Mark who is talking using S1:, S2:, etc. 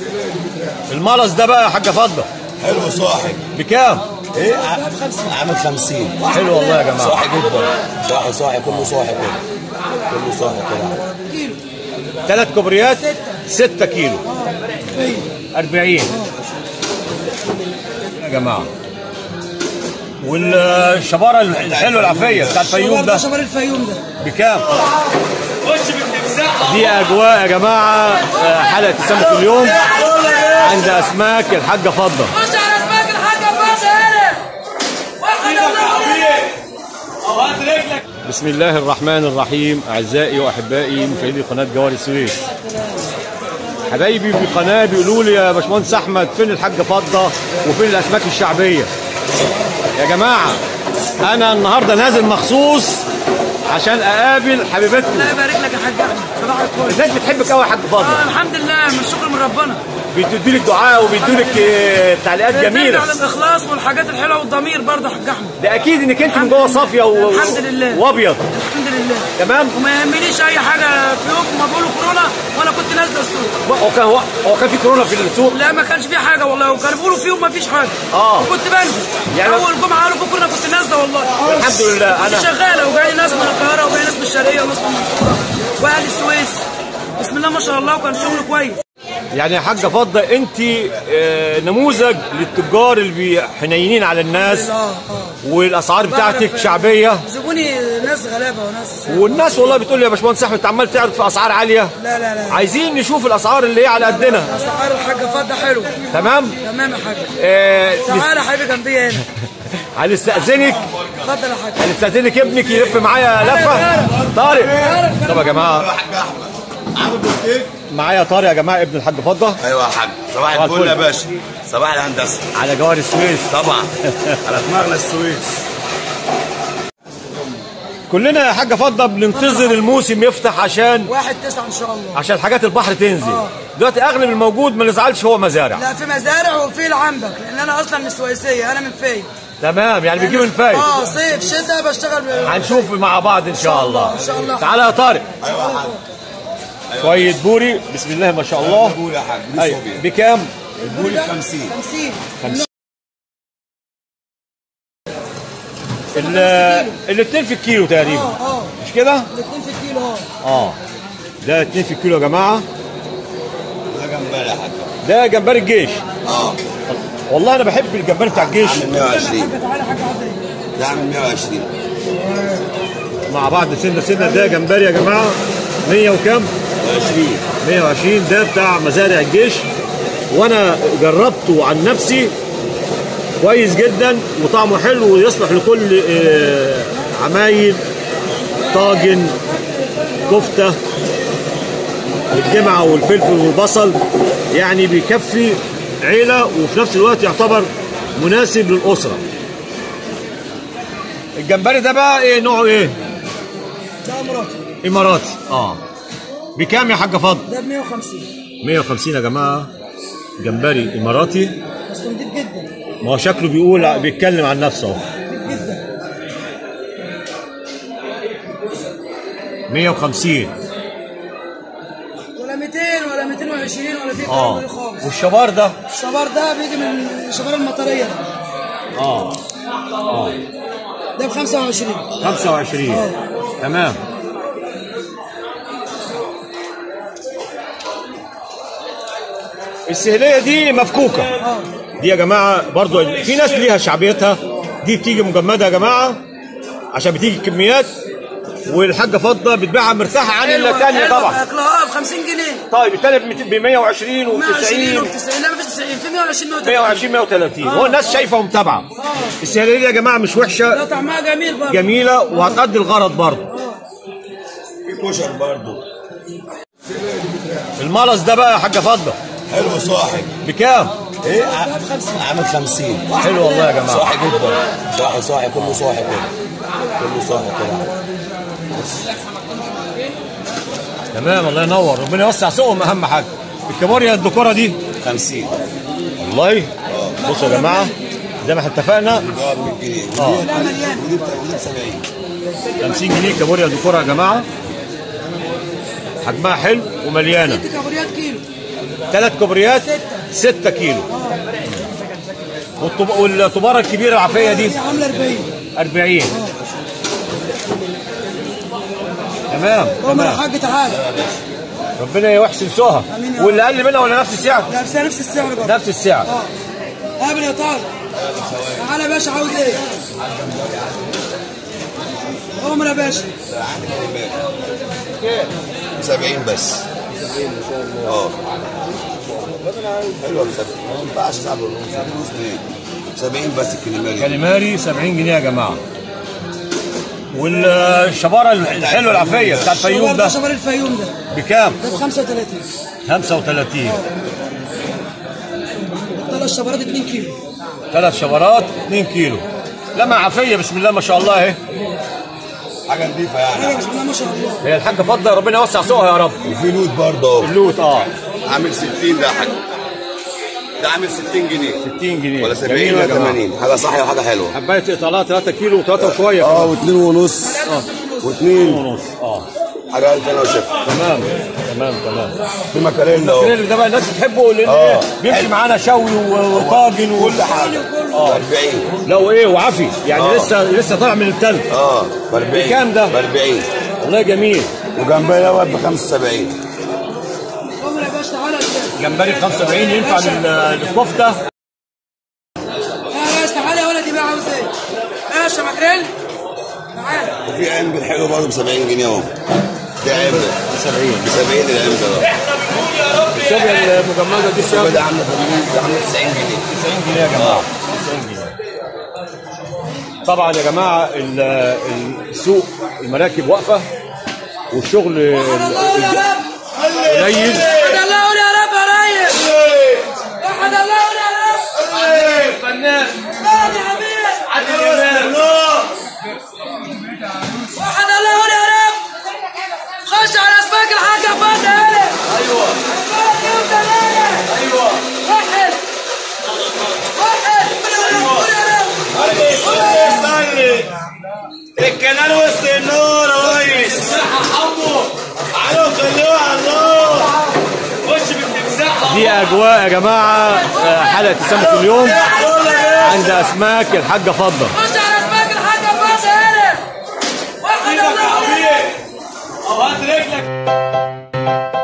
S1: الملص ده بقى يا حاجه فضه
S2: حلو صاحي
S1: بكام
S2: ايه عامل 50
S1: حلو والله يا جماعه
S2: صاحي جدا صاحي صاحي كله صاحي كده كله صاحي كده
S1: ثلاث كوبريات 6 كيلو 40 يا جماعه والشباره الحلوه العافيه بتاع الفيوم ده
S3: شمال الفيوم ده
S1: بكام؟ دي اجواء يا جماعه آه، حلقه سمك اليوم عند اسماك الحاجه فضه
S3: خش على اسماك الحاجه فاضي هنا واحد
S1: بسم الله الرحمن الرحيم اعزائي واحبائي مشاهدي قناه جوار السويس حبايبي في القناه بيقولوا لي يا باشمهندس احمد فين الحاجه فضه وفين الاسماك الشعبيه يا جماعه انا النهارده نازل مخصوص عشان اقابل حبيبتكم
S3: الله يبارك لك يا حاج احمد صباح الفل
S1: الناس بتحبك قوي يا حاج فضه
S3: آه الحمد لله من الشكر من ربنا
S1: بيدوا لك دعاء وبيدوا لك آه، تعليقات جميله
S3: على الاخلاص والحاجات الحلوه والضمير برضه يا حاج احمد
S1: ده اكيد انك انت من جوه صافيه و...
S3: الحمد لله.
S1: وابيض
S3: الحمد لله
S1: تمام
S3: وما يهمنيش اي حاجه في يوم ما بيقولوا كورونا وانا كنت نازله السوق
S1: هو كان هو هو كان في كورونا في السوق
S3: لا ما كانش في حاجه والله وكانوا بيقولوا في يوم ما فيش حاجه
S1: آه.
S3: وكنت بنزل
S1: يعني-
S3: اول جمعه قالوا في كورونا كنت نازله والله
S1: الحمد لله
S3: كنت
S1: انا
S3: شغاله وجاي ناس من القاهره وجاي ناس من الشرقيه وناس من المنصوره واهل السويس بسم الله ما شاء الله وكان شغل كويس
S1: يعني يا حاجه فضه انت آه، نموذج للتجار اللي بي- حنينين على الناس
S3: اه اه
S1: والاسعار بتاعتك
S3: بعرف-
S1: شعبيه
S3: زبوني ناس غلابه وناس
S1: والناس والله بتقول لي يا باشمهندس احمد انت عمال تعرض في اسعار عاليه
S3: لا لا لا
S1: عايزين نشوف الاسعار اللي هي على قدنا
S3: اسعار الحاجه فضه حلو
S1: تمام
S3: تمام يا حاج
S1: آه،
S3: تعالى يا حبيبي جنبي هنا
S1: هنستاذنك
S3: اتفضل يا حاج
S1: هنستاذنك ابنك يلف معايا لفه طارق طب يا جماعه
S2: عامل بوتيك
S1: معايا طارق يا جماعه ابن الحاج فضه
S2: ايوه يا حاج صباح
S1: صباح
S2: الفل
S1: الفل.
S2: يا باشا صباح الهندسه
S1: على جوار السويس
S2: طبعا على دماغنا السويس
S1: كلنا يا حاجه فضه بننتظر الموسم يفتح عشان
S3: واحد تسعة ان شاء الله
S1: عشان حاجات البحر تنزل
S3: آه.
S1: دلوقتي اغلب الموجود ما نزعلش هو مزارع
S3: لا في مزارع وفي العنبك لان انا اصلا من السويسيه انا من فايد
S1: تمام يعني بيجيب الفايد
S3: اه صيف شتاء بشتغل بال-
S1: هنشوف مع بعض ان شاء الله
S3: ان شاء الله
S1: تعالى يا طارق
S2: ايوه يا حاج
S1: شويه بوري بسم الله ما شاء الله
S2: بقول يا حاج ليه
S1: أيوة.
S2: صوبيا
S1: بكام
S2: البول 50
S3: 50
S1: ال- الاتنين في الكيلو تقريبا
S3: اه اه
S1: مش كده
S3: الاثنين في الكيلو اه
S1: اه ده اتنين في الكيلو يا جماعه
S2: ده جنبنا يا حاج
S1: ده جمبري الجيش
S2: اه
S1: والله انا بحب الجمبري بتاع الجيش
S2: عامل 120
S3: تعالى حاجه عزيز
S2: ده عامل 120
S1: مع بعض سنه سنه ده جمبري يا جماعه 100 وكام
S2: 20
S1: 120 ده بتاع مزارع الجيش وانا جربته عن نفسي كويس جدا وطعمه حلو ويصلح لكل آه، عمايل طاجن كفته الجمعه والفلفل والبصل يعني بيكفي عيله وفي نفس الوقت يعتبر مناسب للاسره الجمبري ده بقى ايه نوعه ايه
S3: ده مراتي
S1: اماراتي اه بكام يا حاجه فضل
S3: ده ب 150
S1: 150 يا جماعه جمبري اماراتي
S3: بس نضيف جدا
S1: ما هو شكله بيقول بيتكلم عن نفسه اهو
S3: نضيف جدا
S1: 150
S3: ولا 200 ولا 220 ولا في
S1: اه
S3: كلام خالص
S1: والشبار ده
S3: الشبار ده بيجي من الشبار المطريه ده
S1: اه اه
S3: ده ب 25
S1: 25 تمام السهليه دي مفكوكه
S3: اه
S1: دي يا جماعه برضو في ناس ليها شعبيتها دي بتيجي مجمده يا جماعه عشان بتيجي كميات والحاجه فضه بتبيعها مرتاحه عن
S3: حلوة-
S1: الثانيه
S3: حلوة
S1: طبعا
S3: اكلها ب 50 جنيه
S1: طيب الثانيه ب 120 و
S3: 120
S1: 90
S3: و 90 لا ما فيش 90 في 120 130
S1: 120 130 هو الناس شايفه ومتابعه
S3: اه
S1: السهليه دي يا جماعه مش
S3: ده
S1: وحشه
S3: طعمها جميل برضه
S1: جميله وهتأدي الغرض برضه
S2: في كشر برضو
S1: الملص ده بقى يا حاجه فضه
S2: حلو صاحي
S1: بكام
S2: ايه ع- عامل 50
S1: حلو والله يا جماعه
S2: صاحي جدا صاحي صاحي كله صاحي كده كله صاحي كده
S1: تمام الله ينور ربنا يوسع سوقهم اهم حاجه الكابوريا الدكوره دي
S2: 50
S1: والله بصوا يا جماعه زي ما احنا اتفقنا
S2: ده ب 100 جنيه
S1: اه
S2: ودي ودي ب- ودي ب 70
S1: 50 جنيه كابوريا دكوره يا جماعه حجمها حلو ومليانه
S3: ست كابوريات كيلو
S1: ثلاث كوبريات 6 كيلو والطب- والطباره الكبيره العافيه دي
S3: دي عامله 40
S1: 40 تمام
S3: قوم يا
S1: تمام
S3: حاج تعالى
S1: ربنا يحسن سوها
S3: آمين يا رب.
S1: واللي اقل منها ولا نفس السعر
S3: لا بس هي نفس السعر برضه
S1: نفس السعر
S3: اه قابل يا طارق تعالى يا باشا عاوز ايه؟ قوم يا باشا
S2: 70 بس اه حلوه ب 70 ما ينفعش تعب النص 70 بس الكلمه دي
S1: كاليماري 70 جنيه يا جماعه والشباره الحلوه العافيه بتاع الفيوم
S3: شباب
S1: ده
S3: شباب الفيوم ده
S1: بكام؟
S3: ده ب 35
S1: 35
S3: ثلاث شبارات 2 كيلو
S1: ثلاث شبرات 2 كيلو لما عافيه بسم الله ما شاء الله اهي
S2: حاجه نظيفه يعني
S3: حاجه بسم الله ما شاء الله
S1: هي الحاجه فضه ربنا يوسع سوقها يا رب
S2: وفي لوت برضه اهو
S1: اللوت اه
S2: عامل 60 ده يا حاج ده عامل 60 جنيه
S1: 60 جنيه
S2: ولا 70
S1: جميل يا
S2: ولا
S1: جماعة.
S2: 80 حاجه صحيه وحاجه حلوه
S1: حبايه اطالات 3 كيلو و3 وشويه
S2: اه واثنين ونص واثنين
S1: ونص اه
S2: حاجه الف انا وشفا
S1: تمام تمام تمام
S2: في مكاريلا اهو
S1: الكريل ده بقى الناس بتحبه لان
S2: آه.
S1: بيمشي معانا شوي و- وطاجن و...
S2: كل حاجه ب 40
S1: لو ايه وعافي يعني
S2: آه.
S1: لسه لسه طالع من التلج
S2: اه ب 40
S1: بكام ده؟
S2: ب 40
S1: والله جميل
S2: وجنبها دوت ب 75
S3: قوم يا باشا تعالى يا استاذ
S1: جمبري ب 75 ينفع لل- للكفته
S3: اه يا باشا تعالى يا ولدي بقى عاوز ايه؟ باشا ماكريل تعالى
S2: وفي عنب حلو برضه ب 70 جنيه اهو ده عنب
S1: 70
S2: ب 70 العنب ده
S1: الشابية المجمدة دي
S2: ده
S1: الشابية
S2: عامله 80 ده عامله 90 جنيه
S1: 90 جنيه يا جماعة 90 جنيه طبعا يا جماعة ال- ال- السوق المراكب واقفة والشغل
S3: وحد الله قول يا رب
S1: قليل
S3: وحد الله قول يا رب يا ريس وحد الله قول يا رب
S1: فنان
S3: بعد يا حبيبي وحد الله قول يا رب خش على اسماك الحاجة فاضي هلا
S1: ايوه
S3: ايوه واحد واحد قول يا رب
S2: الكنال وسط النور يا ريس تعالوا خلوها على النار
S1: دي اجواء يا جماعة آه، حلقة السمك اليوم عند اسماك الحاجة فضة
S3: خش على اسماك الحاجة فاضي هلا واحد الله قول يا رب
S1: او هات رجلك